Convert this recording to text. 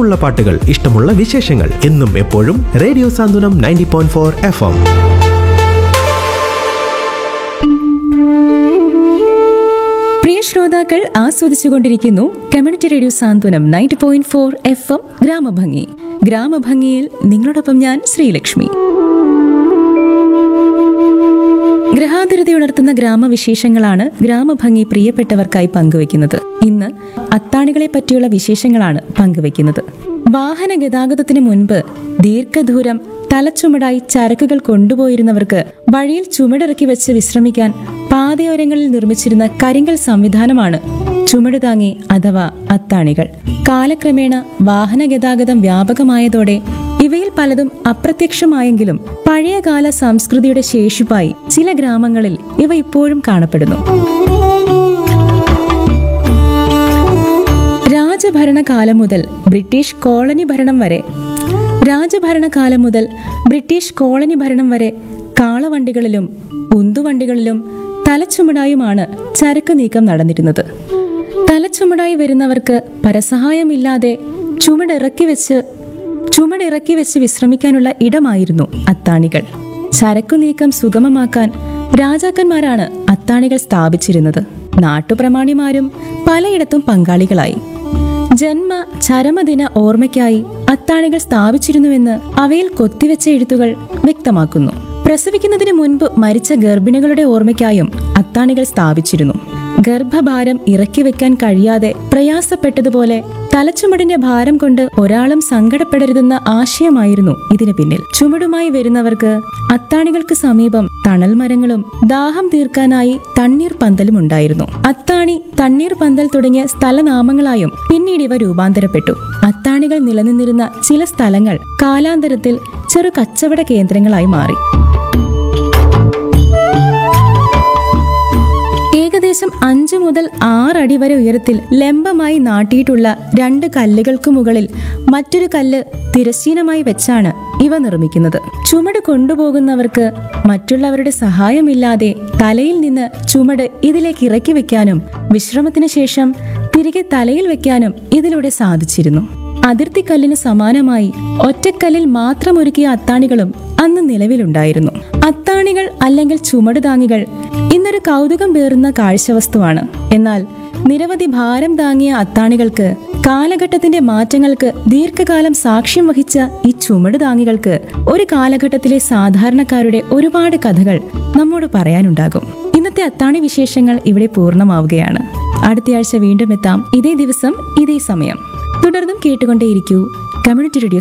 ഇഷ്ടമുള്ള പാട്ടുകൾ ഇഷ്ടമുള്ള വിശേഷങ്ങൾ എന്നും എപ്പോഴും radio Santhwanam ninety point four F M പ്രിയ ശ്രോതാക്കൾ ആസ്വദിച്ചുകൊണ്ടിരിക്കുന്നു community radio Santhwanam ninety point four F M ഗ്രാമഭംഗി ഗ്രാമഭംഗിയിൽ നിങ്ങളോടൊപ്പം ഞാൻ ശ്രീലക്ഷ്മി ഗ്രഹാതുരത ഉണർത്തുന്ന ഗ്രാമവിശേഷങ്ങളാണ് ഗ്രാമഭംഗി പ്രിയപ്പെട്ടവർക്കായി പങ്കുവെക്കുന്നത് ഇന്ന് അത്താണികളെ പറ്റിയുള്ള വിശേഷങ്ങളാണ് പങ്കുവെക്കുന്നത് വാഹന ഗതാഗതത്തിന് മുൻപ് ദീർഘദൂരം തലച്ചുമടായി ചരക്കുകൾ കൊണ്ടുപോയിരുന്നവർക്ക് വഴിയിൽ ചുമടിറക്കി വെച്ച് വിശ്രമിക്കാൻ പാതയോരങ്ങളിൽ നിർമ്മിച്ചിരുന്ന കരിങ്കൽ സംവിധാനമാണ് ചുമട് താങ്ങി അഥവാ അത്താണികൾ കാലക്രമേണ വാഹന ഗതാഗതം വ്യാപകമായതോടെ ഇവയിൽ പലതും അപ്രത്യക്ഷമായെങ്കിലും പഴയകാല സംസ്കൃതിയുടെ ശേഷിപ്പായി ചില ഗ്രാമങ്ങളിൽ ഇവ ഇപ്പോഴും കാണപ്പെടുന്നു രാജഭരണകാലം മുതൽ ബ്രിട്ടീഷ് കോളനി ഭരണം വരെ രാജഭരണകാലം മുതൽ ബ്രിട്ടീഷ് കോളനി ഭരണം വരെ കാളവണ്ടികളിലും ഉന്തുവണ്ടികളിലും തലച്ചുമടായുമാണ് ചരക്ക് നീക്കം നടന്നിരുന്നത് തലച്ചുമടായി വരുന്നവർക്ക് പരസഹായമില്ലാതെ ചുമടിറക്കി വെച്ച് ചുമടിറക്കി വെച്ച് വിശ്രമിക്കാനുള്ള ഇടമായിരുന്നു അത്താണികൾ ചരക്കു നീക്കം സുഗമമാക്കാൻ രാജാക്കന്മാരാണ് അത്താണികൾ സ്ഥാപിച്ചിരുന്നത് നാട്ടുപ്രമാണിമാരും പലയിടത്തും പങ്കാളികളായി ജന്മ ചരമദിന ഓർമ്മയ്ക്കായി അത്താണികൾ സ്ഥാപിച്ചിരുന്നുവെന്ന് അവയിൽ കൊത്തിവെച്ച എഴുത്തുകൾ വ്യക്തമാക്കുന്നു പ്രസവിക്കുന്നതിന് മുൻപ് മരിച്ച ഗർഭിണികളുടെ ഓർമ്മയ്ക്കായും അത്താണികൾ സ്ഥാപിച്ചിരുന്നു ഗർഭഭാരം ഇറക്കി വെക്കാൻ കഴിയാതെ പ്രയാസപ്പെട്ടതുപോലെ തലച്ചുമടിന്റെ ഭാരം കൊണ്ട് ഒരാളും സങ്കടപ്പെടരുതെന്ന ആശയമായിരുന്നു ഇതിന് പിന്നിൽ ചുമടുമായി വരുന്നവർക്ക് അത്താണികൾക്ക് സമീപം തണൽ മരങ്ങളും ദാഹം തീർക്കാനായി തണ്ണീർ പന്തലും ഉണ്ടായിരുന്നു അത്താണി തണ്ണീർ പന്തൽ തുടങ്ങിയ സ്ഥലനാമങ്ങളായും പിന്നീട് ഇവ രൂപാന്തരപ്പെട്ടു അത്താണികൾ നിലനിന്നിരുന്ന ചില സ്ഥലങ്ങൾ കാലാന്തരത്തിൽ ചെറു കച്ചവട കേന്ദ്രങ്ങളായി മാറി ഏകദേശം അഞ്ചു മുതൽ ആറടി വരെ ഉയരത്തിൽ ലംബമായി നാട്ടിയിട്ടുള്ള രണ്ട് കല്ലുകൾക്ക് മുകളിൽ മറ്റൊരു കല്ല് തിരശ്ചീനമായി വെച്ചാണ് ഇവ നിർമ്മിക്കുന്നത് ചുമട് കൊണ്ടുപോകുന്നവർക്ക് മറ്റുള്ളവരുടെ സഹായമില്ലാതെ തലയിൽ നിന്ന് ചുമട് ഇതിലേക്ക് ഇറക്കി വെക്കാനും വിശ്രമത്തിന് ശേഷം തിരികെ തലയിൽ വെക്കാനും ഇതിലൂടെ സാധിച്ചിരുന്നു അതിർത്തിക്കല്ലിന് സമാനമായി ഒറ്റക്കല്ലിൽ മാത്രം ഒരുക്കിയ അത്താണികളും അന്ന് നിലവിലുണ്ടായിരുന്നു അത്താണികൾ അല്ലെങ്കിൽ ചുമടുതാങ്ങികൾ ഇന്നൊരു കൗതുകം പേറുന്ന കാഴ്ചവസ്തുവാണ് എന്നാൽ നിരവധി ഭാരം താങ്ങിയ അത്താണികൾക്ക് കാലഘട്ടത്തിന്റെ മാറ്റങ്ങൾക്ക് ദീർഘകാലം സാക്ഷ്യം വഹിച്ച ഈ ചുമട് താങ്ങികൾക്ക് ഒരു കാലഘട്ടത്തിലെ സാധാരണക്കാരുടെ ഒരുപാട് കഥകൾ നമ്മോട് പറയാനുണ്ടാകും ഇന്നത്തെ അത്താണി വിശേഷങ്ങൾ ഇവിടെ പൂർണ്ണമാവുകയാണ് അടുത്തയാഴ്ച വീണ്ടും എത്താം ഇതേ ദിവസം ഇതേ സമയം തുടർന്നും കേട്ടുകൊണ്ടേയിരിക്കൂ കമ്മ്യൂണിറ്റി റേഡിയോ